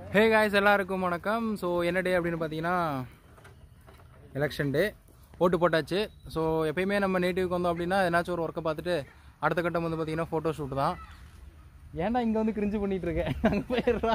Hey guys எல்லாருக்கும் வணக்கம் so என்ன டே அப்படின்னு பார்த்தீங்கன்னா எலெக்ஷன் டே ஓட்டு போட்டாச்சு ஸோ எப்பயுமே நம்ம நேட்டிவ்க்கு வந்தோம் அப்படின்னா ஏதாச்சும் ஒரு ஒர்க்கை பார்த்துட்டு அடுத்த கட்டம் வந்து பார்த்தீங்கன்னா ஃபோட்டோ ஷூட் தான் ஏன்டா இங்கே வந்து கிரிஞ்சு பண்ணிட்டு இருக்கேன் அங்கே போயிடுறா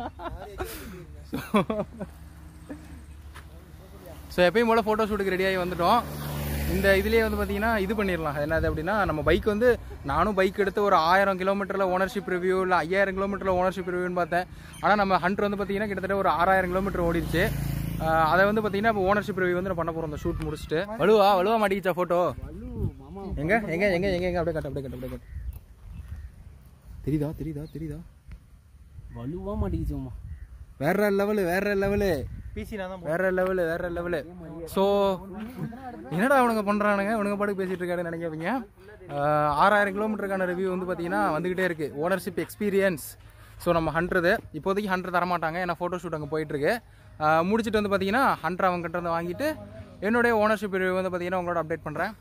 ஸோ எப்பயும் போல் ஃபோட்டோ ஷூட்டுக்கு ரெடியாகி வந்துட்டோம் இந்த இதுலேயே வந்து பார்த்தீங்கன்னா இது பண்ணிடலாம் என்னது அப்படின்னா நம்ம பைக் வந்து நானும் பைக் எடுத்து ஒரு ஆயிரம் கிலோமீட்டரில் ஓனர்ஷிப் ரிவ்யூ இல்லை ஐயாயிரம் கிலோமீட்டரில் ஓனர்ஷிப் ரிவ்யூன்னு பார்த்தேன் ஆனால் நம்ம ஹண்ட்ரு வந்து பார்த்தீங்கன்னா கிட்டத்தட்ட ஒரு ஆறாயிரம் கிலோமீட்டர் ஓடிடுச்சு ஆஹ் அதை வந்து பார்த்தீங்கன்னா இப்போ ஓனர்ஷிப் ரிவ்யூ வந்து நான் பண்ண போகிறோம் அந்த ஷூட் முடிச்சுட்டு வலுவா வலுவா மாட்டிக்கிச்சா ஃபோட்டோ எங்க எங்க எங்க எங்க எங்க அப்படியே கட்டு அப்படியே கட்டு அப்படியே கட்டு தெரியுதா தெரியுதா தெரியுதா வலுவா மாட்டேங்குச்சுமா வேற லெவலு வேற லெவலு பிசி நான் தான் வேற லெவலு வேற லெவலு ஸோ என்னடா அவனுங்க பண்ணுறானுங்க இவனுங்க பாட்டுக்கு பேசிட்டு இருக்காருன்னு நினைக்காதீங்க ஆஹ் ஆறாயிரம் கிலோமீட்டருக்கான ரிவ்யூ வந்து பார்த்தீங்கன்னா வந்துகிட்டே இருக்கு ஓனர்ஷிப் எக்ஸ்பீரியன்ஸ் ஸோ நம்ம ஹண்ட்ரது இப்போதைக்கு ஹண்ட்ரட் தரமாட்டாங்க ஏன்னா ஃபோட்டோ ஷூட் அங்கே போயிட்டு இருக்கு ஆஹ் முடிச்சிட்டு வந்து பார்த்தீங்கன்னா ஹண்ட்ரட் அவங்க கிட்ட இருந்து வாங்கிட்டு என்னுடைய ஓனர்ஷிப் ரிவ்யூ வந்து பார்த்தீங்கன்னா உங்களோட அப்டேட் பண்ணுறேன்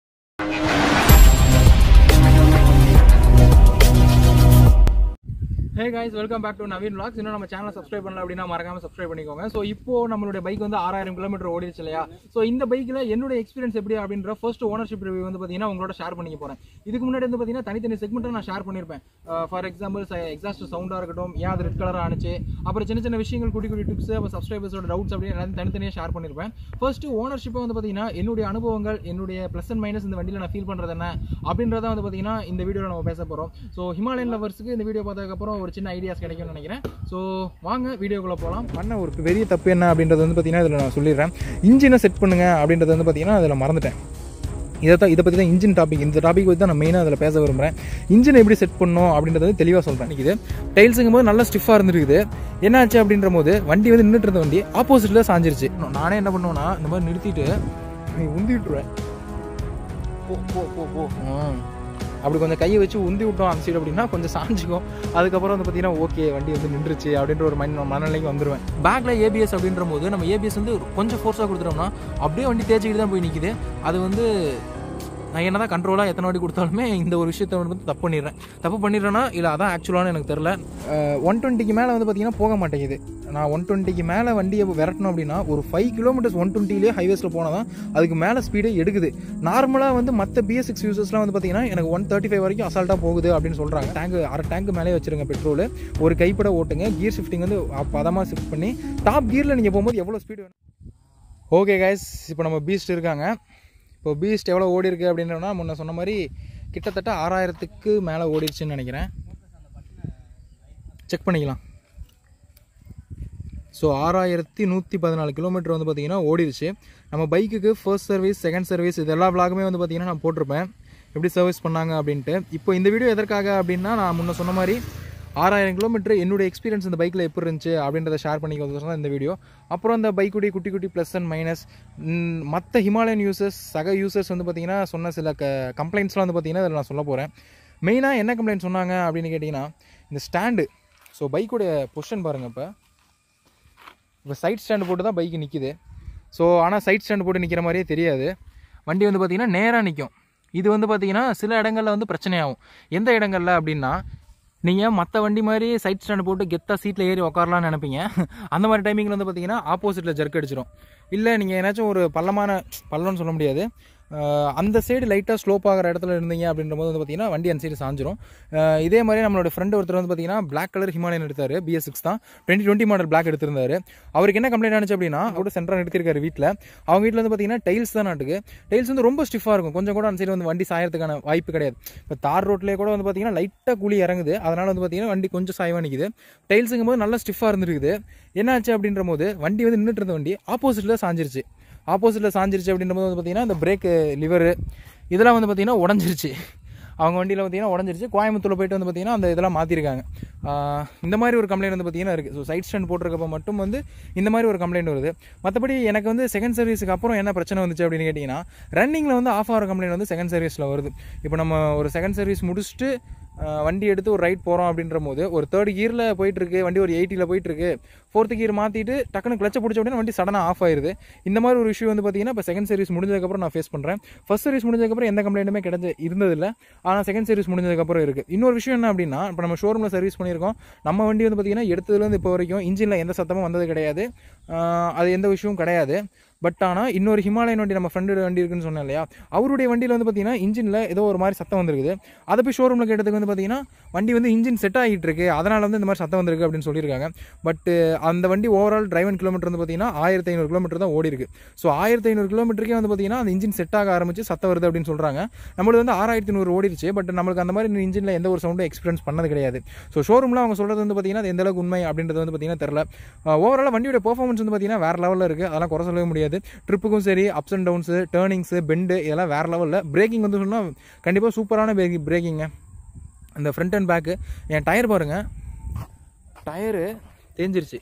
hey guys welcome back to Naveen vlogs இன்னும் நம்ம சேனலை சப்ஸ்கிரைப் பண்ணல அப்படின்னா மறக்காம சப்ஸ்கிரைப் பண்ணிக்கோங்க ஸோ இப்போ நம்மளுடைய பைக் வந்து ஆறாயிரம் கிலோமீட்டர் ஓடிடுச்சு இல்லையா ஸோ இந்த பைக்கில் என்னோட எக்ஸ்பீரியன்ஸ் எப்படி அப்படின்ற ஃபர்ஸ்ட் ஓனர்ஷிப் ரிவ்யூ வந்து பார்த்தீங்கன்னா உங்களோட ஷேர் பண்ணிக்க போகிறேன் இதுக்கு முன்னாடி வந்து பார்த்தீங்கன்னா தனித்தனி செக்மெண்ட்டை நான் ஷேர் பண்ணியிருப்பேன் ஃபார் எக்ஸாம்பிள் எக்ஸாஸ்ட் சவுண்டாக இருக்கட்டும் ஏன் அது ரெட் கலராக ஆனிச்சு அப்புறம் சின்ன சின்ன விஷயங்கள் குட்டி குட்டி டிப்ஸ் அப்புறம் சப்ஸ்கிரைபர்ஸோட டவுட்ஸ் அப்படின்னு எல்லாத்தையும் தனித்தனியாக ஷேர் பண்ணியிருப்பேன் ஃபர்ஸ்ட் ஓனர்ஷிப்பை வந்து பார்த்தீங்கன்னா என்னுடைய அனுபவங்கள் என்னுடைய ப்ளஸ் அண்ட் மைனஸ் இந்த வண்டியில் நான் ஃபீல் பண்ணுறது என்ன அப்படின்றத வந்து பார்த்தீங்கன்னா இந்த வீடியோவில் நம்ம பேச போகிறோம் ஸோ ஹிமாலயன் லவர்ஸுக்கு இந்த வீடியோ பார்த்ததுக்கப்புறம் ஒரு சின்ன ஐடியாஸ் கிடைக்கும்னு நினைக்கிறேன் ஸோ வாங்க வீடியோக்குள்ளே போகலாம் பண்ண ஒரு பெரிய தப்பு என்ன அப்படின்றது வந்து பார்த்தீங்கன்னா இதில் நான் சொல்லிடுறேன் இன்ஜினை செட் பண்ணுங்க அப்படின்றது வந்து பார்த்தீங்கன்னா அதில் மறந்துட்டேன் இதை தான் இதை பற்றி தான் இன்ஜின் டாபிக் இந்த டாபிக் பற்றி தான் நான் மெயினாக அதில் பேச விரும்புகிறேன் இன்ஜினை எப்படி செட் பண்ணணும் அப்படின்றது வந்து தெளிவாக சொல்கிறேன் இது டைல்ஸுங்கும் போது நல்லா ஸ்டிஃபாக இருந்திருக்குது என்னாச்சு அப்படின்ற போது வண்டி வந்து நின்றுட்டு இருந்த வண்டி ஆப்போசிட்டில் சாஞ்சிருச்சு நானே என்ன பண்ணுவேன்னா இந்த மாதிரி நிறுத்திட்டு நீ உந்தி விட்டுருவேன் போ போ போ போ ம். அப்படி கொஞ்சம் கையை வச்சு உந்தி விட்டோம் அந்த சைடு அப்படின்னா கொஞ்சம் சாஞ்சிக்கும் அதுக்கப்புறம் வந்து பார்த்தீங்கன்னா ஓகே வண்டி வந்து நின்றுச்சு அப்படின்ற ஒரு மைண்ட் மனநிலைக்கு வந்துருவேன் பேக்ல ஏபிஎஸ் அப்படின்ற போது நம்ம ஏபிஎஸ் வந்து கொஞ்சம் ஃபோர்ஸாக கொடுத்துட்டோம்னா அப்படியே வண்டி தேய்ச்சிக்கிட்டு தான் போய் நிற்கிது அது வந்து நான் என்னதான் கண்ட்ரோலாக எத்தனை வாட்டி கொடுத்தாலுமே இந்த ஒரு விஷயத்தை வந்து தப்பு பண்ணிடுறேன் தப்பு பண்ணிடுறேன்னா இல்லை அதான் ஆக்சுவலானு எனக்கு தெரில ஒன் டுவெண்ட்டிக்கு மேலே வந்து பார்த்தீங்கன்னா போக மாட்டேங்குது நான் ஒன் டுவெண்ட்டிக்கு மேலே வண்டியை விரட்டணும் அப்படின்னா ஒரு ஃபைவ் கிலோமீட்டர்ஸ் ஒன் டுவெண்ட்டிலே ஹைவேஸில் போனால் தான் அதுக்கு மேலே ஸ்பீடே எடுக்குது நார்மலாக வந்து மற்ற பிஎஸ் சிக்ஸ் யூசர்ஸ்லாம் வந்து பார்த்தீங்கன்னா எனக்கு ஒன் தேர்ட்டி ஃபைவ் வரைக்கும் அசால்ட்டாக போகுது அப்படின்னு சொல்கிறாங்க டேங்க் அரை டேங்க் மேலே வச்சிருங்க பெட்ரோல் ஒரு கைப்பட ஓட்டுங்க கியர் ஷிஃப்டிங் வந்து பதமாக ஷிஃப்ட் பண்ணி டாப் கியரில் நீங்கள் போகும்போது எவ்வளோ ஸ்பீடு வேணும் ஓகே கைஸ் இப்போ நம்ம பீஸ்ட் இருக்காங்க இப்போ பீஸ்ட் எவ்வளோ ஓடி இருக்கு அப்படின்றனா முன்ன சொன்ன மாதிரி கிட்டத்தட்ட ஆறாயிரத்துக்கு மேலே ஓடிடுச்சுன்னு நினைக்கிறேன் செக் பண்ணிக்கலாம் ஸோ ஆறாயிரத்தி நூற்றி பதினாலு கிலோமீட்டர் வந்து பார்த்தீங்கன்னா ஓடிடுச்சு நம்ம பைக்குக்கு ஃபர்ஸ்ட் சர்வீஸ் செகண்ட் சர்வீஸ் இது எல்லா vlogமே வந்து பார்த்தீங்கன்னா நான் போட்டிருப்பேன் எப்படி சர்வீஸ் பண்ணாங்க அப்படின்ட்டு இப்போ இந்த வீடியோ எதற்காக அப்படின்னா நான் முன்ன சொன்ன மாதிரி ஆறாயிரம் கிலோமீட்டர் என்னுடைய எக்ஸ்பீரியன்ஸ் இந்த பைக்கில் எப்படி இருந்துச்சு அப்படின்றத ஷேர் பண்ணிக்கிறது தான் இந்த வீடியோ அப்புறம் அந்த பைக்குடைய குட்டி குட்டி ப்ளஸ் அண்ட் மைனஸ் மற்ற ஹிமாலயன் யூசர்ஸ் சக யூசர்ஸ் வந்து பார்த்தீங்கன்னா சொன்ன சில க கம்ப்ளைண்ட்ஸ்லாம் வந்து பார்த்தீங்கன்னா இதில் நான் சொல்ல போகிறேன் மெயினாக என்ன கம்ப்ளைண்ட் சொன்னாங்க அப்படின்னு கேட்டிங்கன்னா இந்த ஸ்டாண்டு ஸோ பைக்குடைய பொசிஷன் பாருங்கள் இப்போ இப்போ சைட் ஸ்டாண்டு போட்டு தான் பைக்கு நிற்கிது ஸோ ஆனால் சைட் ஸ்டாண்டு போட்டு நிற்கிற மாதிரியே தெரியாது வண்டி வந்து பார்த்திங்கன்னா நேராக நிற்கும் இது வந்து பார்த்திங்கன்னா சில இடங்களில் வந்து பிரச்சனையாகும் எந்த இடங்கள்ல அப்படின்னா நீங்கள் மற்ற வண்டி மாதிரி சைட் ஸ்டாண்டு போட்டு கெத்தாக சீட்டில் ஏறி உட்காரலாம்னு நினைப்பீங்க அந்த மாதிரி டைமிங்கில் வந்து பார்த்தீங்கன்னா ஆப்போசிட்டில் ஜர்க் அடிச்சிடும் இல்லை நீங்கள் ஏதாச்சும் ஒரு பள்ளமான பள்ளம்னு சொல்ல முடியாது அஹ் அந்த சைடு லைட்டாக ஸ்லோப் ஆகிற இடத்துல இருந்தீங்க அப்படின்ற போது வந்து பார்த்தீங்கன்னா வண்டி அந்த சைடு சாஞ்சிரும் அஹ் இதே மாதிரி நம்மளோட ஃப்ரெண்ட் ஒருத்தர் வந்து பார்த்தீங்கன்னா பிளாக் கலர் ஹிமாலயன் எடுத்தார் பிஎஸ் சிக்ஸ் தான் டுவெண்ட்டி டுவெண்ட்டி மாடல் பிளாக் எடுத்திருந்தாரு அவருக்கு என்ன கம்ப்ளைண்ட் ஆனிச்சு அப்படின்னா கூட சென்டராக நிறுத்திருக்காரு வீட்டில் அவங்க வீட்டில் வந்து பார்த்தீங்கன்னா டைல்ஸ் தான் நாட்டுக்கு டைல்ஸ் வந்து ரொம்ப ஸ்டிஃபாக இருக்கும் கொஞ்சம் கூட அந்த சைடு வந்து வண்டி சாயறதுக்கான வாய்ப்பு கிடையாது இப்போ தார் ரோட்லேயே கூட வந்து பார்த்தீங்கன்னா லைட்டாக கூலி இறங்குது அதனால் வந்து பார்த்தீங்கன்னா வண்டி கொஞ்சம் சாயவாக நிற்குது டைல்ஸுங்கும் போது நல்லா ஸ்டிஃபாக இருந்திருக்குது என்னாச்சு அப்படின்ற போது வண்டி வந்து நின்றுட்டு இருந்த வண்டி ஆப்போசிட்டில் சாஞ்சிருச்சு ஆப்போசிட்டில் சாஞ்சிருச்சு அப்படின்ற போது வந்து பார்த்தீங்கன்னா இந்த பிரேக்கு லிவரு இதெல்லாம் வந்து பார்த்தீங்கன்னா உடஞ்சிருச்சு அவங்க வண்டியில் பார்த்தீங்கன்னா உடஞ்சிருச்சு கோயம்புத்தூரில் போயிட்டு வந்து பார்த்தீங்கன்னா அந்த இதெல்லாம் மாற்றிருக்காங்க இந்த மாதிரி ஒரு கம்ப்ளைண்ட் வந்து பார்த்தீங்கன்னா இருக்குது ஸோ சைட் ஸ்டாண்ட் போட்டிருக்கப்ப மட்டும் வந்து இந்த மாதிரி ஒரு கம்ப்ளைண்ட் வருது மற்றபடி எனக்கு வந்து செகண்ட் சர்வீஸுக்கு அப்புறம் என்ன பிரச்சனை வந்துச்சு அப்படின்னு கேட்டிங்கன்னா ரன்னிங்கில் வந்து ஆஃப் ஆகிற கம்ப்ளைண்ட் வந்து செகண்ட் சர்வீஸில் வருது இப்போ நம்ம ஒரு செகண்ட் சர்வீஸ் முடிச்சுட்டு ஆஹ் வண்டி எடுத்து ஒரு ரைட் போகிறோம் அப்படின்ற போது ஒரு தேர்ட் கியரில் போயிட்டுருக்கு வண்டி ஒரு எயிட்டியில் போயிட்டுருக்கு ஃபோர்த்து கியர் மாற்றிட்டு டக்குன்னு கிளச்சை பிடிச்ச உடனே வண்டி சடனாக ஆஃப் ஆயிருது இந்த மாதிரி ஒரு இஷ்யூ வந்து பார்த்தீங்கன்னா இப்போ செகண்ட் சர்வீஸ் முடிஞ்சதுக்கப்புறம் நான் ஃபேஸ் பண்ணுறேன் ஃபர்ஸ்ட் சர்வீஸ் முடிஞ்சதுக்கப்புறம் எந்த கம்ப்ளைண்ட்டுமே கிடைச்ச இருந்ததில்ல ஆனால் செகண்ட் சர்வீஸ் முடிஞ்சதுக்கப்புறம் இருக்குது இன்னொரு விஷயம் என்ன அப்படின்னா இப்போ நம்ம ஷோரூமில் சர்வீஸ் பண்ணியிருக்கோம் நம்ம வண்டி வந்து பார்த்தீங்கன்னா எடுத்ததுலேருந்து இப்போ வரைக்கும் இன்ஜினில் எந்த சத்தமும் வந்தது கிடையாது ஆஹ் அது எந்த விஷயமும் கிடையாது பட் ஆனால் இன்னொரு ஹிமாலயன் வண்டி நம்ம ஃப்ரெண்டோட வண்டி இருக்குன்னு சொன்னேன் இல்லையா அவருடைய வண்டியில் வந்து பார்த்தீங்கன்னா இன்ஜினில் ஏதோ ஒரு மாதிரி சத்தம் வந்திருக்குது அதை போய் ஷோரூமில் கேட்டதுக்கு வந்து பார்த்தீங்கன்னா வண்டி வந்து இன்ஜின் செட் ஆகிட்டு இருக்கு அதனால வந்து இந்த மாதிரி சத்தம் வந்திருக்கு அப்படின்னு சொல்லியிருக்காங்க பட் அந்த வண்டி ஓவரால் டிரைவன் கிலோமீட்டர் வந்து பார்த்தீங்கன்னா ஆயிரத்தி ஐநூறு கிலோமீட்டர் தான் ஓடி இருக்கு ஸோ ஆயிரத்தி ஐநூறு கிலோமீட்டருக்கே வந்து பார்த்தீங்கன்னா அந்த இன்ஜின் செட் ஆக ஆரம்பிச்சு சத்தம் வருது அப்படின்னு சொல்கிறாங்க நம்மளுக்கு வந்து ஆறாயிரத்தி நூறு ஓடிருச்சு பட் நம்மளுக்கு அந்த மாதிரி இன்ஜினில் எந்த ஒரு சவுண்டும் எக்ஸ்பீரியன்ஸ் பண்ணது கிடையாது ஸோ ஷோரூமில் அவங்க சொல்கிறது வந்து பார்த்தீங்கன்னா அது எந்த அளவுக்கு உண்மை அப்படின்றது வந்து பார்த்தீங்கன்னா தெரில ஓவரால் வண்டியோட பெர்ஃபார்மன்ஸ் வந்து பார்த்தீங்கன்னா வேறு லெவலில் இருக்குது அதெல்லாம் குறை சொல்லவே முடியாது ட்ரிப்புக்கும் சரி ups and downs turnings bend இதெல்லாம் வேறு லெவலில் பிரேக்கிங் வந்து சொன்னால் கண்டிப்பாக சூப்பரான பிரேக்கிங் பிரேக்கிங்க அந்த front and back N tyre பாருங்கள் டயரு தேஞ்சிருச்சு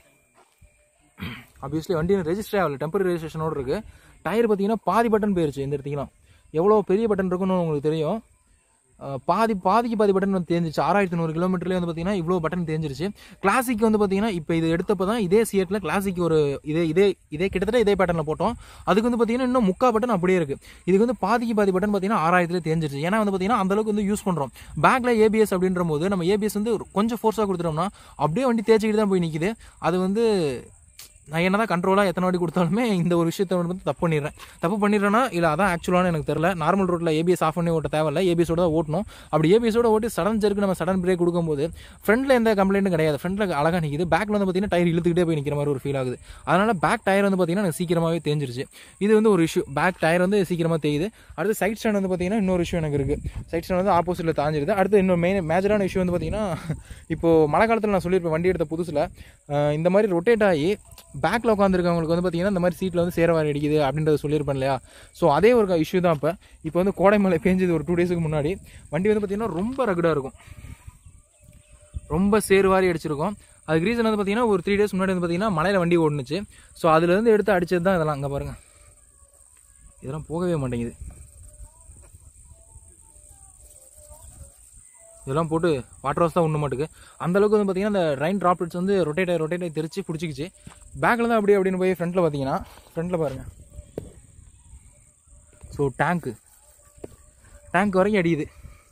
ஆப்வியஸ்லி வண்டி ரெஜிஸ்டர் ஆகல டெம்பரரி ரெஜிஸ்ட்ரேஷனோடு இருக்குது டயர் பார்த்தீங்கன்னா பாதி பட்டன் போயிருச்சு இந்த இடத்துக்குலாம் எவ்வளோ பெரிய பட்டன் இருக்குன்னு உங்களுக்கு தெரியும் அஹ் பாதி பாதிக்கு பாதி பட்டன் வந்து தேஞ்சிருச்சு ஆறாயிரத்தி நூறு கிலோமீட்டர்லேயே வந்து பார்த்தீங்கன்னா இவ்வளோ பட்டன் தேஞ்சிருச்சு கிளாசிக் வந்து பார்த்தீங்கன்னா இப்போ இது எடுத்தப்போ தான் இதே சியட்டில் கிளாசிக் ஒரு இதே இதே இதே கிட்டத்தட்ட இதே பேட்டர்னில் போட்டோம் அதுக்கு வந்து பார்த்தீங்கன்னா இன்னும் முக்கா பட்டன் அப்படியே இருக்குது இதுக்கு வந்து பாதிக்கு பாதி பட்டன் பார்த்தீங்கன்னா ஆறாயிரத்துல தேஞ்சிருச்சு ஏன்னா வந்து பார்த்தீங்கன்னா அந்த அளவுக்கு வந்து யூஸ் பண்ணுறோம் பேக்கில் ஏபிஎஸ் அப்படின்ற போது நம்ம ஏபிஎஸ் வந்து ஒரு கொஞ்சம் ஃபோர்ஸாக கொடுத்துட்டோம்னா அப்படியே வண்டி தேய்ச்சிக்கிட்டு தான் போய் நிற்கிது அது வந்து நான் என்னதான் கண்ட்ரோலாக எத்தனை வாட்டி கொடுத்தாலுமே இந்த ஒரு விஷயத்தை வந்து தப்பு பண்ணிடுறேன் தப்பு பண்ணிடுறேன்னா இல்லை அதான் ஆக்சுவலான எனக்கு தெரியல நார்மல் ரோட்டில் ஏபிஎஸ் ஆஃப் பண்ணி ஓட்ட தேவையில்ல ஏபிஎஸோட தான் ஓட்டணும் அப்படி ஏபிஎஸோட ஓட்டி சடன் ஜெருக்கு நம்ம சடன் பிரேக் கொடுக்கும்போது ஃப்ரண்ட்டில் எந்த கம்ப்ளைண்ட்டும் கிடையாது ஃப்ரண்ட்டில் அழகாக நிற்கிது பேக்கில் வந்து பார்த்தீங்கன்னா டயர் இழுத்துக்கிட்டே போய் நிற்கிற மாதிரி ஒரு ஃபீல் ஆகுது அதனால் பேக் டயர் வந்து பார்த்தீங்கன்னா எனக்கு சீக்கிரமாகவே தேஞ்சிருச்சு இது வந்து ஒரு இஷ்யூ பேக் டயர் வந்து சீக்கிரமாக தேயுது அடுத்து சைட் ஸ்டாண்ட் வந்து பார்த்தீங்கன்னா இன்னொரு இஷ்யூ எனக்கு இருக்குது சைட் ஸ்டாண்ட் வந்து ஆப்போசிட்டில் தாஞ்சிருது அடுத்து இன்னொரு மெயின் மேஜரான இஷ்யூ வந்து பார்த்தீங்கன்னா இப்போது மழை காலத்தில் நான் சொல்லியிருப்பேன் வண்டி எடுத்த புதுசில் இந்த மாதிரி ரொட்டேட் ஆகி பேக்கில் உட்காந்துருக்கவங்களுக்கு வந்து பார்த்தீங்கன்னா இந்த மாதிரி சீட்டில் வந்து சேரவாரி அடிக்குது அப்படின்றத சொல்லியிருப்பேன் இல்லையா ஸோ அதே ஒரு இஷ்யூ தான் இப்போ இப்போ வந்து கோடை மழை பேஞ்சது ஒரு டூ டேஸுக்கு முன்னாடி வண்டி வந்து பார்த்தீங்கன்னா ரொம்ப ரகுடாக இருக்கும் ரொம்ப சேருவாரி அடிச்சிருக்கும் அதுக்கு ரீசன் வந்து பார்த்தீங்கன்னா ஒரு த்ரீ டேஸ் முன்னாடி வந்து பார்த்தீங்கன்னா மலையில் வண்டி ஓடுனுச்சு ஸோ அதுலேருந்து எடுத்து அடிச்சது தான் இதெல்லாம் அங்கே பாருங்கள் இதெல்லாம் போகவே மாட்டேங்குது இதெல்லாம் போட்டு வாட்டர் வாஷ் தான் ஒன்று மாட்டுக்கு அந்த அளவுக்கு வந்து பார்த்தீங்கன்னா அந்த ரைன் ட்ராப்லெட்ஸ் வந்து ரொட்டேட் ஆகி ரொட்டேட் ஆகி தெரிச்சு பிடிச்சிக்கிச்சு பேக்கில் தான் அப்படியே அப்படின்னு போய் ஃப்ரண்ட்டில் பார்த்தீங்கன்னா ஃப்ரண்ட்டில் பாருங்கள் ஸோ டேங்க்கு டேங்க் வரைக்கும் அடியுது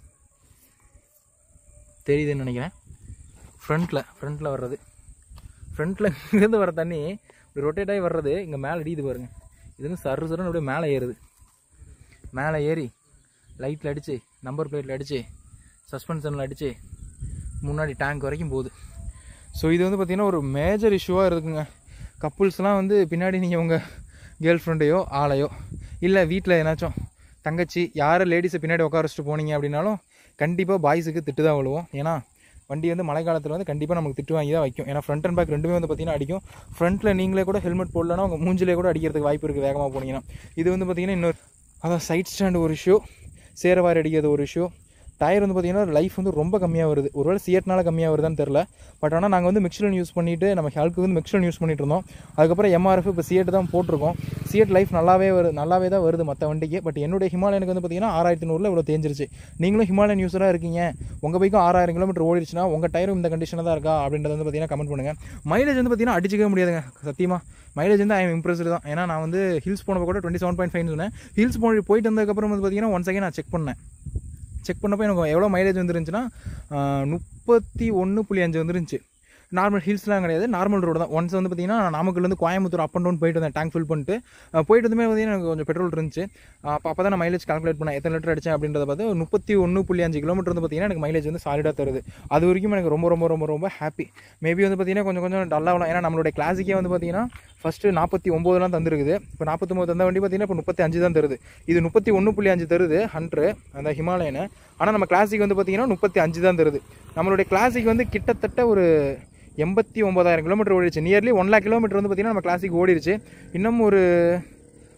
தெரியுதுன்னு நினைக்கிறேன் ஃப்ரண்ட்டில் ஃப்ரண்ட்டில் வர்றது ஃப்ரண்ட்டில் இங்கேருந்து வர தண்ணி இப்படி ரொட்டேட் ஆகி வர்றது இங்கே மேலே அடியுது பாருங்க இது வந்து சரு சருன்னு அப்படியே மேலே ஏறுது மேலே ஏறி லைட்டில் அடித்து நம்பர் பிளேட்டில் அடித்து சஸ்பென்ஷனில் அடித்து முன்னாடி டேங்க் வரைக்கும் போகுது ஸோ இது வந்து பார்த்திங்கன்னா ஒரு மேஜர் இஷ்யூவாக இருக்குங்க கப்புள்ஸ்லாம் வந்து பின்னாடி நீங்கள் உங்கள் கேர்ள் ஃப்ரெண்டையோ ஆளையோ இல்லை வீட்டில் ஏதாச்சும் தங்கச்சி யாரை லேடிஸை பின்னாடி உட்கார வச்சுட்டு போனீங்க அப்படின்னாலும் கண்டிப்பாக பாய்ஸுக்கு திட்டு தான் விழுவோம் ஏன்னா வண்டி வந்து மழை காலத்தில் வந்து கண்டிப்பாக நமக்கு திட்டு வாங்கி தான் வைக்கும் ஏன்னா ஃப்ரண்ட் அண்ட் பேக் ரெண்டுமே வந்து பார்த்தீங்கன்னா அடிக்கும் ஃப்ரண்ட்டில் நீங்களே கூட ஹெல்மெட் போடலன்னா உங்கள் மூஞ்சிலே கூட அடிக்கிறதுக்கு வாய்ப்பு இருக்குது வேகமாக போனீங்கன்னா இது வந்து பார்த்தீங்கன்னா இன்னொரு அதான் சைட் ஸ்டாண்ட் ஒரு இஷ்யூ சேரவாரி அடிக்கிறது ஒரு இஷ்யூ டயர் வந்து பார்த்தீங்கன்னா லைஃப் வந்து ரொம்ப கம்மியாக வருது ஒருவேளை சியட்னால கம்மியாக வருதான்னு தெரில பட் ஆனால் நாங்கள் வந்து மிக்சலன் யூஸ் பண்ணிவிட்டு நம்ம ஹெல்க்கு வந்து மிக்சலன் யூஸ் பண்ணிட்டு இருந்தோம் அதுக்கப்புறம் எம்ஆர்எஃப் இப்போ சியட் தான் போட்டிருக்கோம் சியட் லைஃப் நல்லாவே வருது நல்லாவே தான் வருது மற்ற வண்டிக்கு பட் என்னுடைய ஹிமாலயனுக்கு வந்து பார்த்தீங்கன்னா ஆறாயிரத்தி நூறில் இவ்வளோ தேஞ்சிருச்சு நீங்களும் ஹிமாலயன் யூஸராக இருக்கீங்க உங்கள் பைக்கும் ஆறாயிரம் கிலோமீட்டர் ஓடிடுச்சுன்னா உங்கள் டயரும் இந்த கண்டிஷனில் தான் இருக்கா அப்படின்றத வந்து பார்த்தீங்கன்னா கமெண்ட் பண்ணுங்கள் மைலேஜ் வந்து பார்த்தீங்கன்னா அடிச்சிக்கவே முடியாதுங்க சத்தியமாக மைலேஜ் வந்து ஐ எம் இம்ப்ரெஸ்டு தான் ஏன்னா நான் வந்து ஹில்ஸ் போனப்போ கூட டுவெண்ட்டி செவன் பாயிண்ட் ஃபைவ் சொன்னேன் ஹில்ஸ் போய் போயிட்டு வந்ததுக்கப்புறம் வந்து பார்த்தீங்கன்னா ஒன் செகண்ட் நான் செக் பண்ணேன் செக் பண்ணப்போ எனக்கு எவ்வளோ மைலேஜ் வந்துருந்துச்சுன்னா முப்பத்தி ஒன்று புள்ளி அஞ்சு வந்துருந்துச்சு நார்மல் ஹில்ஸ்லாம் கிடையாது நார்மல் ரோடு தான் ஒன்ஸ் வந்து பார்த்தீங்கன்னா நாமக்கல்லேருந்து கோயம்புத்தூர் அப் அண்ட் டவுன் போயிட்டு வந்தேன் டேங்க் ஃபில் பண்ணிட்டு அஹ் போயிட்டு வந்துமே பார்த்தீங்கன்னா எனக்கு கொஞ்சம் பெட்ரோல் இருந்துச்சு அப்போ அப்போ தான் நான் மைலேஜ் கால்குலேட் பண்ணேன் எத்தனை லிட்டர் அடிச்சேன் அப்படின்றத பார்த்து முப்பத்தி ஒன்று புள்ளி அஞ்சு கிலோமீட்டர் வந்து பார்த்தீங்கன்னா எனக்கு மைலேஜ் வந்து சாலிடாக தருது அது வரைக்கும் எனக்கு ரொம்ப ரொம்ப ரொம்ப ரொம்ப ஹாப்பி மேபி வந்து பார்த்தீங்கன்னா கொஞ்சம் கொஞ்சம் டல்லாகலாம் ஏன்னா நம்மளுடைய கிளாசிக்கே வந்து பார்த்தீங்கன்னா ஃபஸ்ட்டு நாற்பத்தி ஒம்போதுலாம் தந்துருக்குது இப்போ நாற்பத்தொம்பது தந்த வண்டி பார்த்தீங்கன்னா இப்போ முப்பத்தி அஞ்சு தான் தருது இது முப்பத்தி ஒன்று புள்ளி அஞ்சு தருது ஹண்ட்ரு அந்த ஹிமாலயனு ஆனால் நம்ம கிளாசிக் வந்து பார்த்தீங்கன்னா முப்பத்தி அஞ்சு தான் தருது நம்மளுடைய கிளாசிக் வந்து கிட்டத்தட்ட ஒரு எண்பத்தி ஒம்பதாயிரம் கிலோமீட்டர் ஓடிடுச்சு நியர்லி ஒன் லேக் கிலோமீட்டர் வந்து பார்த்தீங்கன்னா நம்ம கிளாசிக் ஓடிடுச்சு இன்னும் ஒரு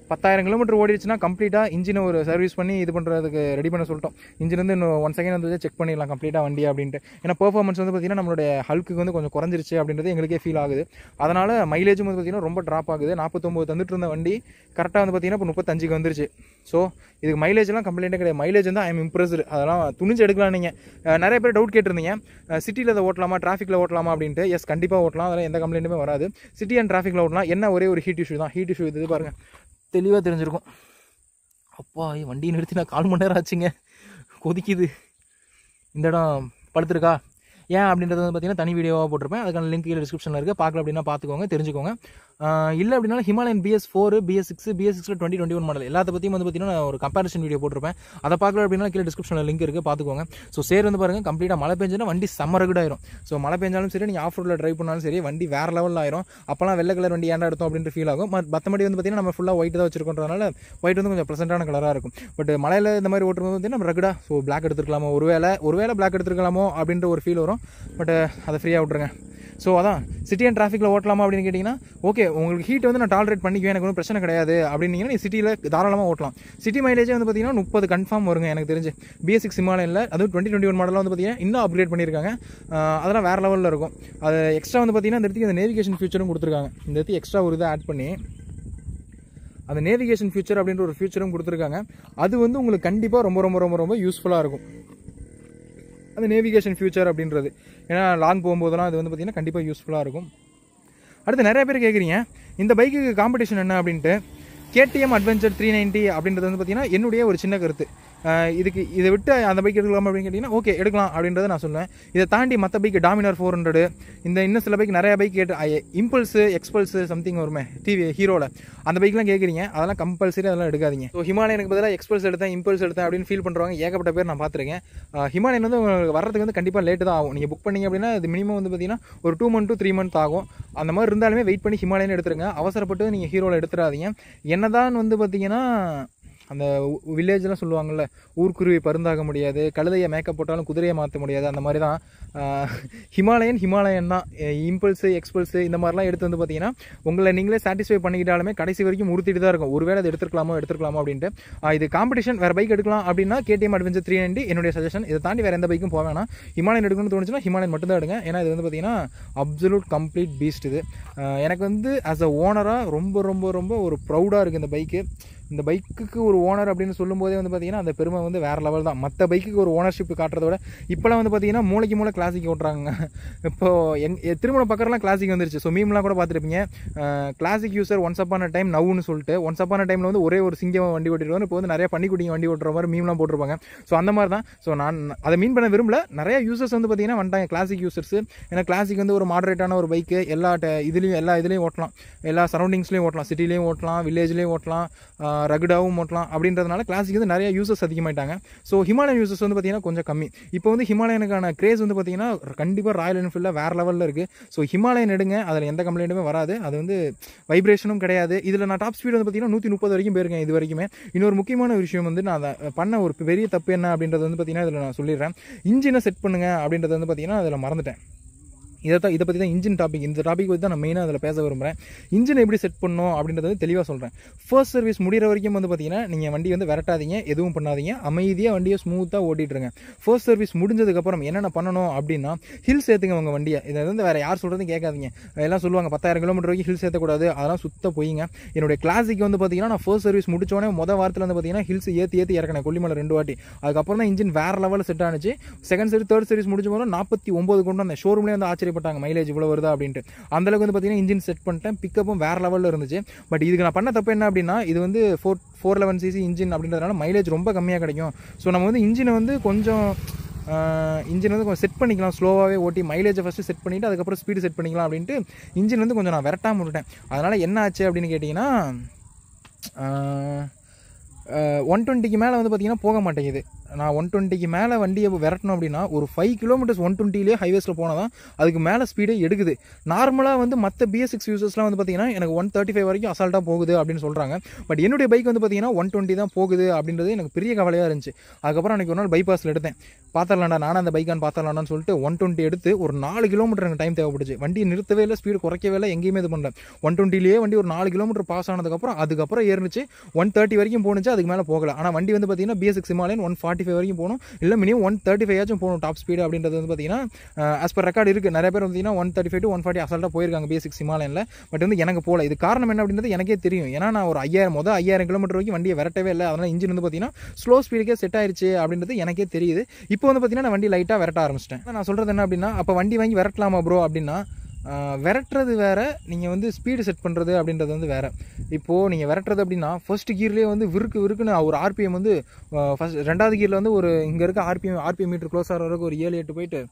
பத்தாயிரம் கிலோமீட்டர் ஓடிடுச்சுன்னா கம்ப்ளீட்டாக இன்ஜினை ஒரு சர்வீஸ் பண்ணி இது பண்ணுறதுக்கு ரெடி பண்ண சொல்லிட்டோம் இன்ஜின் வந்து இன்னும் ஒன் செகண்ட் வந்து செக் பண்ணிடலாம் கம்ப்ளீட்டாக வண்டி அப்படின்ட்டு ஏன்னா பெர்ஃபார்மன்ஸ் வந்து பார்த்தீங்கன்னா நம்மளுடைய ஹல்க்கு வந்து கொஞ்சம் குறைஞ்சிருச்சு அப்படின்றது எங்களுக்கே ஃபீல் ஆகுது அதனால் மைலேஜும் வந்து பார்த்தீங்கன்னா ரொம்ப ட்ராப் ஆகுது நாற்பத்தொம்பது தந்துட்டு இருந்த வண்டி கரெக்டாக வந்து பார்த்தீங்கன்னா இப்போ முப்பத்தஞ்சுக்கு வந்துருச்சு ஸோ இதுக்கு மைலேஜ்லாம் கம்ப்ளைண்ட்டே கிடையாது மைலேஜ் வந்து ஐ எம் இம்ப்ரெஸ்டு அதெல்லாம் துணிஞ்சு எடுக்கலாம் நீங்கள் நிறைய பேர் டவுட் கேட்டிருந்தீங்க சிட்டியில் அதை ஓட்டலாமா டிராஃபிக்கில் ஓட்டலாமா அப்படின்ட்டு எஸ் கண்டிப்பாக ஓட்டலாம் அதெல்லாம் எந்த கம்ப்ளைண்ட்டுமே வராது சிட்டி அண்ட் டிராஃபிக்கில் ஓட்டலாம் என்ன ஒரே ஒரு ஹீட் இஷ்யூ தான் ஹீட் இஷ்யூ இது பாருங்க தெளிவாக தெரிஞ்சிருக்கும் அப்பா ஏய், வண்டியை நிறுத்தி நான் கால் மணி நேரம் ஆச்சுங்க கொதிக்குது இந்த இடம் படுத்துருக்கா ஏன் அப்படின்றது வந்து பார்த்தீங்கன்னா தனி வீடியோவாக போட்டிருப்பேன் அதுக்கான லிங்க் கீழே டிஸ்கிரிப்ஷனில் இருக்குது பார்க்கல அப்படின்னா பார்த்துக்கோங்க தெரிஞ்சுக்கோங்க இல்லை அப்படின்னா Himalayan BS four BS six BS சிக்ஸில் டுவெண்ட்டி டுவெண்ட்டி ஒன் மாடல் எல்லாத்த பற்றியும் வந்து பார்த்தீங்கன்னா நான் ஒரு கம்பேரிசன் வீடியோ போட்டிருப்பேன் அதை பார்க்கல அப்படின்னா கீழே டிஸ்கிரிப்ஷனில் லிங்க் இருக்குது பார்த்துக்கோங்க ஸோ சேர் வந்து பாருங்கள் கம்ப்ளீட்டாக மழை பெஞ்சுன்னா வண்டி செம்ம rugged ஆயிரும் ஸோ மழை பெஞ்சாலும் சரி நீங்கள் ஆஃப் ரோடில் ட்ரைவ் பண்ணாலும் சரி வண்டி வேறு லெவலில் ஆயிரும் அப்போலாம் வெள்ளை கலர் வண்டி ஏன்டா எடுத்தோம் அப்படின்ற ஃபீல் ஆகும் மத்- மற்றபடி வந்து பார்த்தீங்கன்னா நம்ம ஃபுல்லாக ஒயிட் தான் வச்சிருக்கோன்றதுனால ஒயிட் வந்து கொஞ்சம் ப்ளசண்டான கலராக இருக்கும் பட் மலையில் இந்த மாதிரி ஓட்டுறது வந்து நம்ம ரகுடா ஸோ பிளாக் எடுத்துருக்கலாமோ ஒருவேளை ஒருவேளை பிளாக் எடுத்துருக்கலாமோ அப்படின்ற ஒரு ஃபீல் வரும் பட் அதை ஃப்ரீயாக விட்ருங்க ஸோ அதான் சிட்டி அண்ட் டிராஃபிக்கில் ஓட்டலாமா அப்படின்னு கேட்டிங்கன்னா ஓகே உங்களுக்கு ஹீட் வந்து நான் டாலரேட் பண்ணிக்குவேன் எனக்கு ஒன்றும் பிரச்சனை கிடையாது அப்படின்னீங்கன்னா நீ சிட்டியில் தாராளமாக ஓட்டலாம் சிட்டி மைலேஜே வந்து பார்த்தீங்கன்னா முப்பது கன்ஃபார்ம் வருங்க எனக்கு தெரிஞ்சு பிஎஸ் சிக்ஸ் ஹிமாலயனில் அதுவும் டுவெண்ட்டி டுவெண்ட்டி ஒன் மாடலில் வந்து பார்த்தீங்கன்னா இன்னும் அப்கிரேட் பண்ணியிருக்காங்க ஆஹ் அதெல்லாம் வேறு லெவலில் இருக்கும் அது எக்ஸ்ட்ரா வந்து பார்த்தீங்கன்னா இந்த இடத்துக்கு இந்த நேவிகேஷன் ஃபியூச்சரும் கொடுத்துருக்காங்க இந்த இடத்துக்கு எக்ஸ்ட்ரா ஒரு இதை ஆட் பண்ணி அந்த நேவிகேஷன் ஃபியூச்சர் அப்படின்ற ஒரு ஃபியூச்சரும் கொடுத்துருக்காங்க அது வந்து உங்களுக்கு கண்டிப்பாக ரொம்ப ரொம்ப ரொம்ப ரொம்ப யூஸ்ஃபுல்லாக இருக்கும் அந்த நேவிகேஷன் ஃபியூச்சர் அப்படின்றது ஏன்னா லாங் போகும்போதெல்லாம் அது வந்து பார்த்தீங்கன்னா கண்டிப்பாக யூஸ்ஃபுல்லாக இருக்கும் அடுத்து நிறைய பேர் கேட்குறீங்க இந்த பைக்குக்கு காம்படிஷன் என்ன அப்படின்ட்டு கேடிஎம் அட்வென்ச்சர் த்ரீ நைன்ட்டி அப்படின்றது வந்து பார்த்தீங்கன்னா என்னுடைய ஒரு சின்ன கருத்து அஹ் இதுக்கு இதை விட்டு அந்த பைக் எடுக்கலாம் அப்படின்னு கேட்டிங்கன்னா ஓகே எடுக்கலாம் அப்படின்றத நான் சொல்லுவேன் இதை தாண்டி மற்ற பைக் டாமினார் ஃபோர் ஹண்ட்ரடு இந்த இன்னும் சில பைக் நிறைய பைக் கேட்டு இம்பல்ஸு எக்ஸ்பல்ஸு சம்திங் வருமே டிவி ஹீரோவில் அந்த பைக்லாம் கேட்குறீங்க அதெல்லாம் கம்பல்சரி அதெல்லாம் எடுக்காதீங்க ஸோ ஹிமாலயனுக்கு பதிலாக எக்ஸ்பல்ஸ் எடுத்தேன் இம்பல்ஸ் எடுத்தேன் அப்படின்னு ஃபீல் பண்ணுறவங்க ஏகப்பட்ட பேர் நான் பார்த்துருக்கேன் அஹ் ஹிமாலயன் வந்து உங்களுக்கு வர்றதுக்கு வந்து கண்டிப்பாக லேட்டு தான் ஆகும் நீங்கள் புக் பண்ணீங்க அப்படின்னா இது மினிமம் வந்து பார்த்தீங்கன்னா ஒரு two month to three month ஆகும் அந்த மாதிரி இருந்தாலுமே வெயிட் பண்ணி ஹிமாலயன் எடுத்துருங்க அவசரப்பட்டு நீங்கள் ஹீரோவில் எடுத்துடாதீங்க என்னதான் வந்து பார்த்தீங்கன்னா அந்த வில்லேஜ்லாம் சொல்லுவாங்கல்ல ஊர்க்குருவி பருந்தாக முடியாது கழுதையை மேக்கப் போட்டாலும் குதிரையை மாற்ற முடியாது அந்த மாதிரி தான் ஆஹ், ஹிமாலயன் ஹிமாலயன் தான் இம்பல்ஸு எக்ஸ்பல்ஸு இந்த மாதிரிலாம் எடுத்து வந்து பார்த்தீங்கன்னா உங்களை நீங்களே சாட்டிஸ்ஃபை பண்ணிக்கிட்டாலுமே கடைசி வரைக்கும் உறுத்திட்டு தான் இருக்கும் ஒருவேளை அது எடுத்துருக்கலாமோ எடுத்துருக்கலாமோ அப்படின்ட்டு ஆஹ், இது காம்படிஷன் வேறு பைக் எடுக்கலாம் அப்படின்னா கேடிஎம் அட்வென்ச்சர் த்ரீ நைன்டி என்னுடைய சஜஷன் இதை தாண்டி வேறு எந்த பைக்கும் போக வேணாம் ஹிமாலயன் எடுக்கணும்னு தோணுச்சுன்னா ஹிமாலயன் மட்டும் தான் எடுங்க ஏன்னா இது வந்து பார்த்தீங்கன்னா அப்சல்யூட் கம்ப்ளீட் பீஸ்ட் இது ஆஹ், எனக்கு வந்து ஆஸ் அ ஓனராக ரொம்ப ரொம்ப ரொம்ப ஒரு ப்ரௌடாக இருக்குது இந்த பைக்கு இந்த பைக்குக்கு ஒரு ஓனர் அப்படின்னு சொல்லும்போதே வந்து பார்த்தீங்கன்னா அந்த பெருமை வந்து வேறு லெவல் தான் மற்ற பைக்குக்கு ஒரு ஓனர்ஷிப் காட்டுறத விட இப்போலாம் வந்து பார்த்தீங்கன்னா மூளைக்கு மூளை கிளாசிக் ஓட்டுறாங்க இப்போ எங் எ- திருமண பக்கம்லாம் கிளாசிக் வந்துருச்சு ஸோ மீம்லாம் கூட பார்த்துருப்பீங்க Classic user once upon a time நவுன்னு சொல்லிட்டு ஒன்ஸ் அப்பான டைமில் வந்து ஒரே ஒரு சிங்கம் வண்டி ஓட்டிட்டு வந்து இப்போ வந்து நிறைய பன்னிக்குட்டிங்க வண்டி ஓட்டுற மாதிரி மீம்லாம் போட்டிருப்பாங்க ஸோ அந்த மாதிரி தான் ஸோ நான் அதை மீன் பண்ண விரும்பல நிறைய யூசர்ஸ் வந்து பார்த்தீங்கன்னா வந்துட்டாங்க கிளாசிக் யூசர்ஸ் ஏன்னா கிளாசிக் வந்து ஒரு மாடரேட்டான ஒரு பைக்கு எல்லா ட- இதுலேயும் எல்லா இதுலேயும் ஓட்டலாம் எல்லா சரௌண்டிங்ஸ்லையும் ஓட்டலாம் சிட்டிலையும் ஓட்டலாம் வில்லேஜ்லேயும் ஓட்டலாம் ரகுடாவும் ஓட்டலாம் அப்படின்றதுனால கிளாசிக் வந்து நிறைய யூசர்ஸ் அதிகமாயிட்டாங்க ஸோ ஹிமாலயன் யூசர்ஸ் வந்து பார்த்தீங்கன்னா கொஞ்சம் கம்மி இப்போ வந்து ஹிமாலயனுக்கான கிரேஸ் வந்து பார்த்தீங்கன்னா கண்டிப்பாக ராயல் என்ஃபீல்டில் வேறு லெவலில் இருக்குது ஸோ ஹிமாலயன் எடுங்க அதில் எந்த கம்ப்ளைண்ட்டுமே வராது அது வந்து வைப்ரேஷனும் கிடையாது இதில் நான் டாப் ஸ்பீட் வந்து பார்த்தீங்கன்னா நூற்றி முப்பது வரைக்கும் போயிருக்கேன் இது வரைக்குமே இன்னொரு முக்கியமான விஷயம் வந்து நான் அதை பண்ண ஒரு பெரிய தப்பு என்ன அப்படின்றது வந்து பார்த்தீங்கன்னா இதில் நான் சொல்லிடுறேன் இன்ஜினை செட் பண்ணுங்க அப்படின்றது வந்து பார்த்தீங்கன்னா அதில் மறந்துட்டேன் இதை தான் இதை பற்றி தான் இன்ஜின் டாபிக் இந்த டாபிக் பற்றி தான் நான் மெயினாக அதில் பேச விரும்புகிறேன் இன்ஜின் எப்படி செட் பண்ணணும் அப்படின்றத வந்து தெளிவாக சொல்கிறேன் ஃபர்ஸ்ட் சர்வீஸ் முடிகிற வரைக்கும் வந்து பார்த்தீங்கன்னா நீங்கள் வண்டி வந்து விரட்டாதீங்க எதுவும் பண்ணாதீங்க அமைதியாக வண்டியை ஸ்மூத்தாக ஓட்டிட்டுருங்க ஃபர்ஸ்ட் சர்வீஸ் முடிஞ்சதுக்கப்புறம் என்னென்ன பண்ணணும் அப்படின்னா ஹில்ஸ் ஏற்றுங்க உங்கள் வண்டியை இதை வந்து வேறு யார் சொல்கிறதும் கேட்காதீங்க எல்லாம் சொல்லுவாங்க பத்தாயிரம் கிலோமீட்டர் வரைக்கும் ஹில்ஸ் ஏற்றக்கூடாது அதெல்லாம் சுத்த போயிங்க என்னுடைய கிளாசிக் வந்து பார்த்தீங்கன்னா நான் ஃபர்ஸ்ட் சர்வீஸ் முடிச்சோடனே மொதல் வாரத்தில் வந்து பார்த்தீங்கன்னா ஹில்ஸ் ஏற்றி ஏற்றி இறக்கினேன் கொல்லிமலை ரெண்டு வாட்டி அதுக்கப்புறம் தான் இன்ஜின் வேறு லெவலில் செட் ஆனிச்சு செகண்ட் சர்வீஸ் தேர்ட் சர்வீஸ் முடிச்ச போது நாற்பத்தி ஒம்பது கொண்டு வந்தேன் ஷோரூம்லேயே வந்து ஆச்சரியப்பட்டாங்க மைலேஜ் இவ்வளோ வருதா அப்படின்ட்டு அந்த அளவுக்கு வந்து பார்த்தீங்கன்னா இன்ஜின் செட் பண்ணிட்டேன் பிக்கப்பும் வேறு லெவலில் இருந்துச்சு பட் இதுக்கு நான் பண்ண தப்பு என்ன அப்படின்னா இது வந்து four four eleven cc engine அப்படின்றதுனால மைலேஜ் ரொம்ப கம்மியாக கிடைக்கும் ஸோ நம்ம வந்து இன்ஜினை வந்து கொஞ்சம் இன்ஜின் வந்து கொஞ்சம் செட் பண்ணிக்கலாம் ஸ்லோவாகவே ஓட்டி மைலேஜை ஃபஸ்ட்டு செட் பண்ணிவிட்டு அதுக்கப்புறம் ஸ்பீடு செட் பண்ணிக்கலாம் அப்படின்ட்டு இன்ஜின் வந்து கொஞ்சம் நான் விரட்டாம விட்டுட்டேன் அதனால் என்ன ஆச்சு அப்படின்னு கேட்டிங்கன்னா ஒன் டுவெண்ட்டிக்கு மேலே வந்து பார்த்தீங்கன்னா போக மாட்டேங்குது நான் ஒன் டுவெண்ட்டிக்கு மேலே வண்டியை விரட்டணும் அப்படின்னா ஒரு ஃபைவ் கிலோமீட்டர்ஸ் ஒன் டுவெண்ட்டிலே ஹைவேஸில் போனால் தான் அதுக்கு மேலே ஸ்பீடே எடுக்குது நார்மலாக வந்து மற்ற பிஎஸ் சிக்ஸ் யூசர்ஸ்லாம் வந்து பார்த்தீங்கன்னா எனக்கு ஒன் தேர்ட்டி ஃபைவ் வரைக்கும் அசால்ட்டாக போகுது அப்படின்னு சொல்கிறாங்க பட் என்னுடைய பைக் வந்து பார்த்தீங்கன்னா ஒன் டுவெண்ட்டி தான் போகுது அப்படின்றது எனக்கு பெரிய கவலையாக இருந்துச்சு அதுக்கப்புறம் எனக்கு ஒரு நாள் பைபாஸில் எடுத்தேன் பார்த்துடலாம்டா நானும் அந்த பைக்கான் பார்த்துடலாம்னு சொல்லிட்டு ஒன் டுவெண்ட்டி எடுத்து ஒரு நாலு கிலோமீட்டர் எனக்கு டைம் தேவைப்படுச்சு வண்டி நிறுத்தவே இல்லை ஸ்பீடு குறைக்கவே இல்லை எங்கேயுமே இது பண்ணல ஒன் டுவெண்ட்டிலேயே வண்டி ஒரு நாலு கிலோமீட்டர் பாஸ் ஆனதுக்கப்புறம் அதுக்கப்புறம் ஏறிச்சு ஒன் தேர்ட்டி வரைக்கும் போணுச்சு அதுக்கு மேலே போகல ஆனால் வண்டி வந்து பார்த்தீங்கன்னா BSX Himalayan one forty five வரைக்கும் போகணும் இல்லை மினிமம் ஒன் தேர்ட்டி ஃபைவ் ஆச்சும் போகணும் டாப் ஸ்பீடு அப்படின்றது வந்து பார்த்தீங்கன்னா ஆஸ் பர் ரெக்கார்டு இருக்குது நிறைய பேர் பார்த்தீங்கன்னா one thirty five to one forty அசால்ட்டாக போயிருக்காங்க பிஎஸ்எக்ஸ் ஹிமாலயனில் பட் வந்து எனக்கு போகல இது காரணம் என்ன அப்படின்றது எனக்கே தெரியும் ஏன்னா நான் ஒரு ஐயாயிரம் மொதல் ஐயாயிரம் கிலோமீட்டர் வரைக்கும் வண்டியை விரட்டவே இல்லை அதனால் இன்ஜின் வந்து பார்த்தீங்கன்னா ஸ்லோ ஸ்பீடுக்கே செட் ஆயிருச்சு அப்படின்றது எனக்கே தெரியுது இப்போ வந்து பார்த்தீங்கன்னா நான் வண்டி லைட்டாக விரட்ட ஆரம்பிச்சிட்டேன் நான் சொல்கிறது என்ன அப்படின்னா அப்போ வண்டி வாங்கி விரட்டலாமா ப்ரோ அப்படின்னா ஆஹ் விரட்டுறது வேற நீங்கள் வந்து ஸ்பீடு செட் பண்ணுறது அப்படின்றது வந்து வேற இப்போது நீங்கள் விரட்டுறது அப்படின்னா ஃபர்ஸ்ட் கியர்லேயே வந்து விருக்கு விருக்குன்னு ஒரு ஆர்பிஎம் வந்து ஃபர்ஸ்ட் ரெண்டாவது கியரில் வந்து ஒரு இங்கே இருக்க ஆர்பிஎம் ஆர்பிஎம் மீட்டர் க்ளோஸ் ஆகிற வரைக்கும் ஒரு ஏழு எட்டு போயிட்டு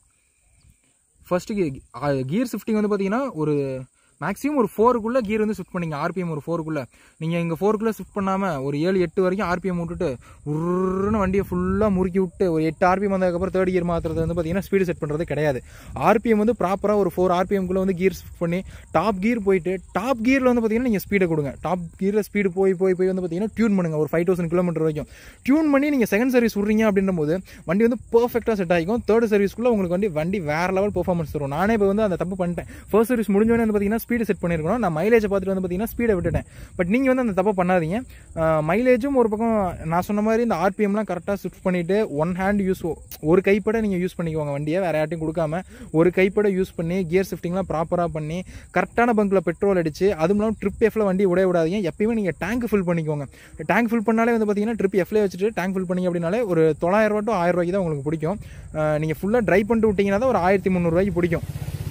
ஃபர்ஸ்ட் கியர் ஷிஃப்டிங் வந்து பார்த்தீங்கன்னா ஒரு மேக்ஸிமம் ஒரு ஃபோருக்குள்ளே கியர் வந்து ஷிஃப்ட் பண்ணிங்க ஆர்பிஎம் ஒரு ஃபோருக்குள்ளே நீங்கள் இங்கே ஃபோருக்குள்ளே ஷிஃப்ட் பண்ணாமல் ஒரு ஏழு எட்டு வரைக்கும் ஆர்பிஎம் விட்டுட்டு உருன்னு வண்டியை ஃபுல்லாக முறுக்கி விட்டு ஒரு எட்டு ஆர்பிஎம் வந்ததுக்கப்புறம் தேர்ட் கியர் மாற்றுறது வந்து பார்த்தீங்கன்னா ஸ்பீடு செட் பண்ணுறது கிடையாது ஆர்பிஎம் வந்து ப்ராப்பராக ஒரு ஃபோர் ஆர்பிஎம்குள்ளே வந்து கியர் ஷிஃப்ட் பண்ணி டாப் கியர் போயிட்டு டாப் கியரில் வந்து பார்த்தீங்கன்னா நீங்கள் ஸ்பீடை கொடுங்க டாப் கியரில் ஸ்பீடு போய் போய் போய் வந்து பார்த்தீங்கன்னா டியூன் பண்ணுங்க ஒரு ஃபைவ் தௌசண்ட் கிலோமீட்டர் வரைக்கும் டியூன் பண்ணி நீங்கள் செகண்ட் சர்வீஸ் விட்றீங்க அப்படின்ற போது வண்டி வந்து பர்ஃபெக்டாக செட் ஆகிக்கும் தேர்ட் சர்வீஸ்க்குள்ளே உங்களுக்கு வண்டி வண்டி வேற லெவல் பெர்ஃபார்மன்ஸ் தரும் நானே இப்போ வந்து அந்த தப்பு பண்ணிட்டேன் ஃபர்ஸ்ட் சர்வீஸ் முடிஞ்சோடனே வந்து பார்த்தீங்கன்னா ஸ்பீடு செட் பண்ணியிருக்கணும் நான் மைலேஜை பார்த்துட்டு வந்து பார்த்தீங்கன்னா ஸ்பீடை விட்டுட்டேன் பட் நீங்கள் வந்து அந்த தப்பை பண்ணாதீங்க மைலேஜும் ஒரு பக்கம் நான் சொன்ன மாதிரி இந்த ஆர்பிஎம்லாம் கரெக்டாக ஷிஃப்ட் பண்ணிவிட்டு ஒன் ஹேண்ட் யூஸ் ஒரு கைப்பட நீங்கள் யூஸ் பண்ணிக்கோங்க வண்டியை வேறு யார்ட்டையும் கொடுக்காம ஒரு கைப்பட யூஸ் பண்ணி கியர் ஷிஃப்டிங்லாம் ப்ராப்பராக பண்ணி கரெக்டான பங்கில் பெட்ரோல் அடிச்சு அதுவும் இல்லாமல் ட்ரிப் எஃப்ல வண்டி விட விடாதீங்க எப்பயுமே நீங்கள் டேங்க் ஃபில் பண்ணிக்கோங்க டேங்க் ஃபில் பண்ணாலே வந்து பார்த்தீங்கன்னா ட்ரிப் எஃப்ல வச்சுட்டு டேங்க் ஃபில் பண்ணி அப்படின்னாலே ஒரு தொள்ளாயிரம் ரூபா டு ஆயிரம் ரூபாய்க்கு தான் உங்களுக்கு பிடிக்கும் நீங்கள் ஃபுல்லாக ட்ரை பண்ணிட்டு விட்டீங்கன்னா தான் ஒரு ஆயிரத்தி முந்நூறுரூவாய்க்கு பிடிக்கும்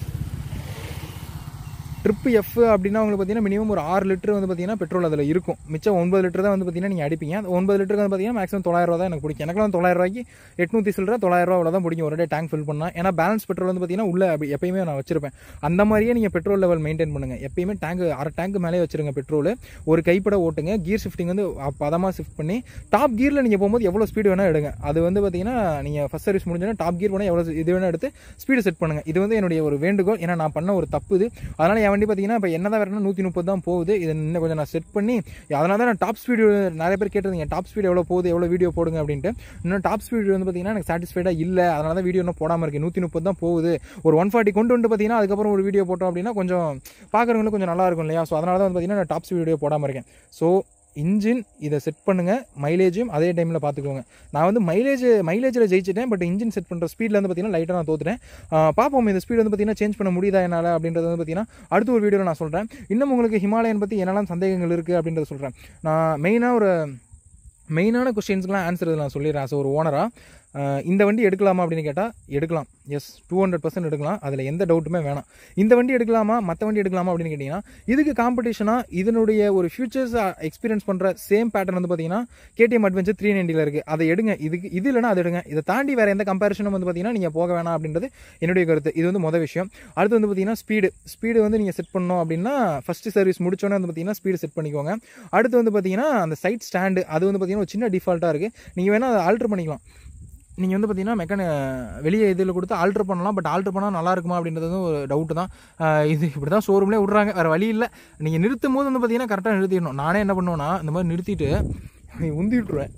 ட்ரிப் எஃப் அப்படின்னா உங்களுக்கு பார்த்தீங்கன்னா மினிமம் ஒரு ஆறு லிட்டர் வந்து பார்த்தீங்கன்னா பெட்ரோல் அதில் இருக்கும் மிச்சம் ஒன்பது லிட்டர் தான் வந்து பார்த்தீங்கன்னா நீங்கள் அடிப்பீங்க அந்த ஒன்பது லிட்டருக்கு வந்து பார்த்தீங்கன்னா மேக்ஸிமம் தொள்ளாயிரம் ரூபா தான் எனக்கு பிடிக்கும் எனக்குலாம் தொள்ளாயிரம் ரூபாய்க்கு எட்நூற்றி சில்லற தொள்ளாயிரம் ரூபா அவ்வளோ தான் பிடிக்கும் ஒரு டே டேங்க் ஃபில் பண்ணால் ஏன்னா பேலன்ஸ் பெட்ரோல் வந்து பார்த்தீங்கன்னா உள்ள அப்படி எப்பயுமே நான் வச்சிருப்பேன் அந்த மாதிரியே நீங்கள் பெட்ரோல் லெவல் மெயின்டைன் பண்ணுங்க எப்பயுமே டேங்க் அரை டேங்க் மேலே வச்சிருங்க பெட்ரோல் ஒரு கைப்பட ஓட்டுங்க கியர் ஷிஃப்டிங் வந்து பதமாக ஷிஃப்ட் பண்ணி டாப் கியரில் நீங்கள் போகும்போது எவ்வளோ ஸ்பீடு வேணால் எடுங்க அது வந்து பார்த்தீங்கன்னா நீங்கள் ஃபஸ்ட் சர்வீஸ் முடிஞ்சோன்னா டாப் கியர் போனால் எவ்வளோ இது வேணால் எடுத்து ஸ்பீடு செட் பண்ணுங்க இது வந்து என்னுடைய ஒரு வேண்டுகோள் ஏன்னா நான் பண்ண ஒரு தப்பு இது அதனால் என் வண்டி பார்த்தீங்கன்னா இப்போ என்ன தான் வரணும் நூற்றி முப்பது தான் போகுது இதை இன்னும் கொஞ்சம் நான் செட் பண்ணி அதனால தான் நான் டாப் ஸ்பீடு நிறைய பேர் கேட்டிருந்தீங்க டாப் ஸ்பீடு எவ்வளோ போகுது எவ்வளோ வீடியோ போடுங்க அப்படின்ட்டு இன்னும் டாப் ஸ்பீடு வந்து பார்த்தீங்கன்னா எனக்கு சாட்டிஸ்ஃபைடாக இல்லை அதனால தான் வீடியோ இன்னும் போடாமல் இருக்கு நூற்றி முப்பது தான் போகுது ஒரு ஒன் ஃபார்ட்டி கொண்டு வந்து பார்த்தீங்கன்னா அதுக்கப்புறம் ஒரு வீடியோ போட்டோம் அப்படின்னா கொஞ்சம் பார்க்குறவங்களுக்கு கொஞ்சம் நல்லா இருக்கும் இல்லையா ஸோ அதனால தான் வந்து பார்த்தீங்கன்னா நான் டாப் ஸ்பீட் வீடியோ போடாமல் இருக்கேன் ஸோ இன்ஜின் இதை செட் பண்ணுங்கள் மைலேஜும் அதே டைமில் பார்த்துக்கோங்க நான் வந்து மைலேஜ் மைலேஜில் ஜெயிச்சிட்டேன் பட் இன்ஜின் செட் பண்ணுற ஸ்பீடில் வந்து பார்த்தீங்கன்னா லைட்டாக நான் தோத்துட்டேன் ஆஹ் பார்ப்போம் இந்த ஸ்பீடு வந்து பார்த்தீங்கன்னா சேஞ்ச் பண்ண முடியுதா என்னால் அப்படின்றது வந்து பார்த்தீங்கன்னா அடுத்த ஒரு வீடியோவில் நான் சொல்கிறேன் இன்னும் உங்களுக்கு ஹிமாலயன் பற்றி என்னெல்லாம் சந்தேகங்கள் இருக்குது அப்படின்றத சொல்கிறேன் நான் மெயினாக ஒரு மெயினான கொஸ்டின்ஸ்க்குலாம் ஆன்சர் நான் சொல்லிடுறேன் as ஒரு ஓனராக இந்த வண்டி எடுக்கலாமா அப்படின்னு கேட்டால் எடுக்கலாம் எஸ் டூ ஹண்ட்ரட் பர்சன்ட் எடுக்கலாம் அதில் எந்த டவுட்டுமே வேணாம் இந்த வண்டி எடுக்கலாமா மற்ற வண்டி எடுக்கலாமா அப்படின்னு கேட்டிங்கன்னா இதுக்கு காம்படிஷனாக இதனுடைய ஒரு ஃபியூச்சர்ஸ் எக்ஸ்பீரியன்ஸ் பண்ணுற சேம் பேட்டர்ன் வந்து பார்த்தீங்கன்னா கேடிஎம் அட்வென்ச்சர் த்ரீ நைன்ட்டியில் இருக்குது அதை எடுங்க இதுக்கு இது இல்லைனா அது எடுங்க இதை தாண்டி வேறு எந்த கம்பேரிஷனும் வந்து பார்த்தீங்கன்னா நீங்கள் போக வேணாம் அப்படின்றது என்னுடைய கருத்து இது வந்து மொதல் விஷயம் அடுத்து வந்து பார்த்தீங்கன்னா ஸ்பீடு ஸ்பீடு வந்து நீங்கள் செட் பண்ணோம் அப்படின்னா ஃபஸ்ட்டு சர்வீஸ் முடிச்சோன்னே வந்து பார்த்தீங்கன்னா ஸ்பீடு செட் பண்ணிக்கோங்க அடுத்து வந்து பார்த்தீங்கன்னா அந்த சைட் ஸ்டாண்டு அது வந்து பார்த்தீங்கன்னா ஒரு சின்ன டிஃபால்ட்டாக இருக்குது நீங்கள் வேணால் அதை ஆல்ட்ரு பண்ணிக்கலாம் நீங்கள் வந்து பார்த்தீங்கன்னா மெக்கானி வெளியே இதில் கொடுத்து ஆல்ட்ரு பண்ணலாம் பட் ஆல்ட்ரு பண்ணால் நல்லா இருக்குமா அப்படின்றது வந்து ஒரு டவுட்டு தான் ஆஹ் இது இப்படி தான் ஷோரூம்லேயே விட்றாங்க வேறு வழி இல்லை நீங்கள் நிறுத்தும் போது வந்து பார்த்தீங்கன்னா கரெக்டாக நிறுத்திடணும் நானே என்ன பண்ணுவேன்னா இந்த மாதிரி நிறுத்திட்டு உந்தி விட்டுருவேன்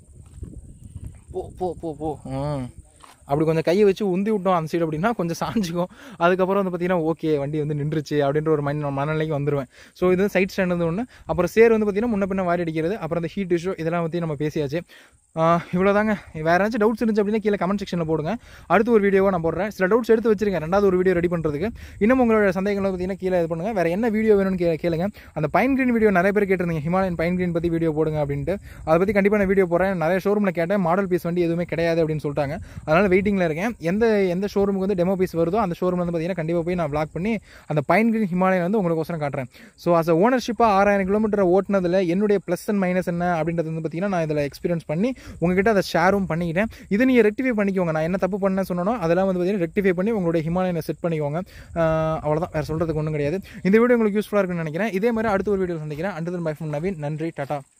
போ போ போ போ ம் அப்படி கொஞ்சம் கையை வச்சு உந்தி விட்டோம் அந்த சைடு அப்படின்னா கொஞ்சம் சாஞ்சிக்கும் அதுக்கப்புறம் வந்து பார்த்தீங்கன்னா ஓகே வண்டி வந்து நின்றுச்சு அப்படின்ற ஒரு மைண்ட் மனநிலைக்கு வந்துருவேன் ஸோ இது வந்து சைட் ஸ்டாண்ட் வந்து ஒன்று அப்புறம் சேர் வந்து பார்த்தீங்கன்னா முன்ன பின்ன வாரி அடிக்கிறது அப்புறம் அந்த ஹீட் இஷ்யூ இதெல்லாம் பற்றி நம்ம பேசியாச்சு இவ்வளோதாங்க வேறு ஏதாச்சும் டவுட்ஸ் இருந்துச்சு அப்படின்னா கீழே கமெண்ட் செக்ஷனில் போடுங்க அடுத்து ஒரு வீடியோவை நான் போடுறேன் சில டவுட்ஸ் எடுத்து வச்சிருக்கேன் ரெண்டாவது ஒரு வீடியோ ரெடி பண்ணுறதுக்கு இன்னும் உங்களோட சந்தேகங்களை பார்த்தீங்கன்னா கீழே இது பண்ணுங்கள் வேறு என்ன வீடியோ வேணும்னு கே கேளுங்க அந்த பைன் கிரீன் வீடியோ நிறைய பேர் கேட்டிருந்தீங்க ஹிமாலயன் பைன் கிரீன் பற்றி வீடியோ போடுங்க அப்படின்ட்டு அதை பற்றி கண்டிப்பாக நான் வீடியோ போடுறேன் நிறைய ஷோரூமில் கேட்டேன் மாடல் பீஸ் வண்டி எதுவுமே கிடையாது அப்படின்னு சொல்லிட்டாங்க அதனால் வெயிட்டிங்கில் இருக்கேன் எந்த எந்த ஷோரூமுக்கு வந்து டெமோ பீஸ் வருதோ அந்த ஷோரூம் வந்து பார்த்தீங்கன்னா கண்டிப்பாக போய் நான் vlog பண்ணி அந்த பைன் கிரீன் ஹிமாலயன் வந்து உங்களுக்கோசரம் காட்டுறேன் ஸோ அஸ் அ ஓனர்ஷிப்பாக ஆறாயிரம் கிலோமீட்டர் ஓட்டினதில் என்னுடைய ப்ளஸ் அண்ட் மைனஸ் என்ன அப்படின்றது வந்து பார்த்தீங்கன்னா நான் இதில் எக்ஸ்பீரியன்ஸ் பண்ணி உங்ககிட்ட அதை ஷேரும் பண்ணிக்கிட்டேன் இதை நீங்கள் ரெக்டிஃபை பண்ணிக்கோங்க நான் என்ன தப்பு பண்ணேன் சொன்னனோ அதெல்லாம் வந்து பார்த்தீங்கன்னா ரெக்டிஃபை பண்ணி உங்களுடைய ஹிமாலயனை செட் பண்ணிக்கோங்க ஆஹ் அவ்வளவுதான் வேறு சொல்கிறதுக்கு ஒன்றும் கிடையாது இந்த வீடியோ உங்களுக்கு யூஸ்ஃபுல்லாக இருக்குன்னு நினைக்கிறேன் இதே மாதிரி அடுத்த ஒரு வீடியோ சந்திக்கிறேன் அண்டர் பை ஃப்ரம் நவீன் நன்றி டாடா